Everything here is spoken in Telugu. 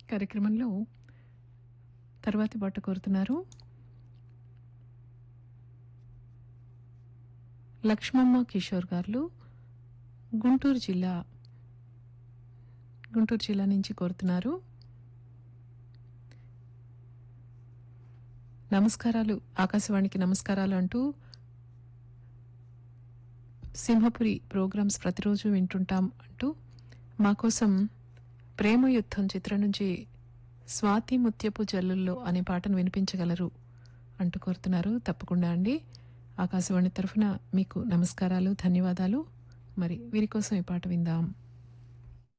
కార్యక్రమంలో తర్వాతి పాట కోరుతున్నారు లక్ష్మమ్మ కిషోర్ గారు గుంటూరు జిల్లా గుంటూరు జిల్లా నుంచి కోరుతున్నారు నమస్కారాలు ఆకాశవాణికి నమస్కారాలు అంటూ సింహపురి ప్రోగ్రామ్స్ ప్రతిరోజు వింటుంటాం అంటూ మా కోసం ప్రేమ యుద్ధం చిత్రం నుంచి స్వాతి ముత్యపు జల్లుల్లో అనే పాటను వినిపించగలరు అంటూ కోరుతున్నారు తప్పకుండా అండి ఆకాశవాణి తరఫున మీకు నమస్కారాలు ధన్యవాదాలు మరి వీరి కోసం ఈ పాట విందాం